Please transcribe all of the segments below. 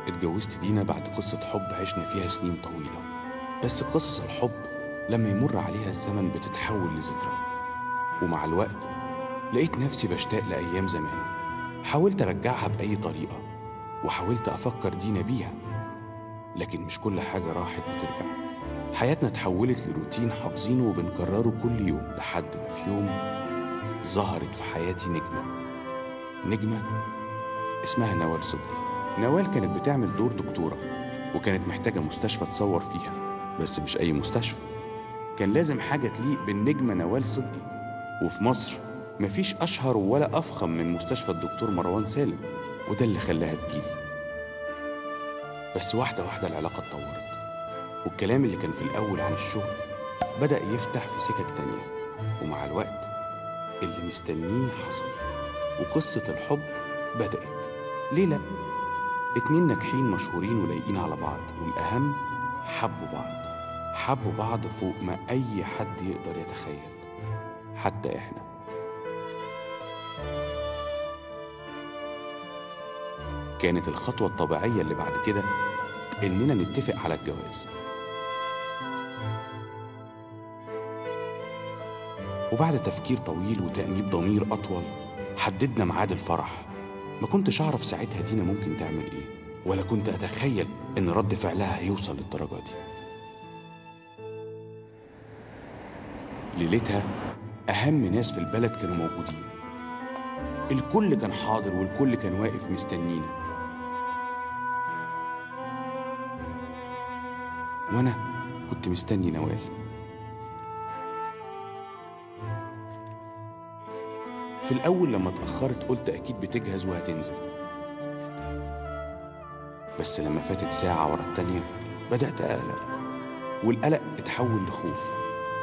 اتجوزت دينا بعد قصة حب عشنا فيها سنين طويلة بس قصص الحب لما يمر عليها الزمن بتتحول لذكرى ومع الوقت لقيت نفسي بشتاق لأيام زمان حاولت أرجعها بأي طريقة وحاولت أفكر دينا بيها لكن مش كل حاجة راحت بترجع حياتنا اتحولت لروتين حافظينه وبنكرره كل يوم لحد ما في يوم ظهرت في حياتي نجمة نجمة اسمها نوال صدقي نوال كانت بتعمل دور دكتورة وكانت محتاجة مستشفى تصور فيها بس مش أي مستشفى كان لازم حاجة تليق بالنجمة نوال صدقي وفي مصر مفيش أشهر ولا أفخم من مستشفى الدكتور مروان سالم وده اللي خلاها تجيلي بس واحدة واحدة العلاقة اتطورت والكلام اللي كان في الأول عن الشغل بدأ يفتح في سكك تانية ومع الوقت اللي مستنيه حصل وقصة الحب بدأت ليه لأ؟ اتنين ناجحين مشهورين ولايقين على بعض والأهم حبوا بعض حبوا بعض فوق ما أي حد يقدر يتخيل حتى إحنا كانت الخطوة الطبيعية اللي بعد كده إننا نتفق على الجواز وبعد تفكير طويل وتأنيب ضمير أطول حددنا ميعاد الفرح ما كنتش أعرف ساعتها دينا ممكن تعمل إيه ولا كنت أتخيل إن رد فعلها هيوصل للدرجة دي ليلتها أهم ناس في البلد كانوا موجودين الكل كان حاضر والكل كان واقف مستنينا وأنا كنت مستني نوال في الأول لما اتأخرت قلت أكيد بتجهز وهتنزل بس لما فاتت ساعة ورا التانية بدأت أقلق والقلق اتحول لخوف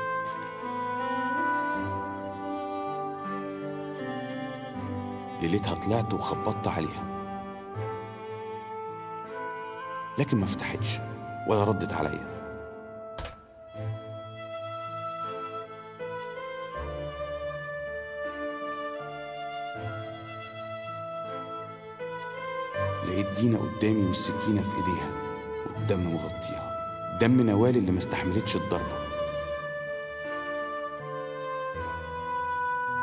ليلتها طلعت وخبطت عليها لكن ما فتحتش ولا ردت عليا لقيت دينا قدامي والسكينة في ايديها والدم مغطيها دم نوال اللي ما استحملتش الضربة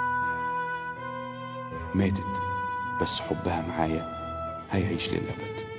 ماتت بس حبها معايا هيعيش للأبد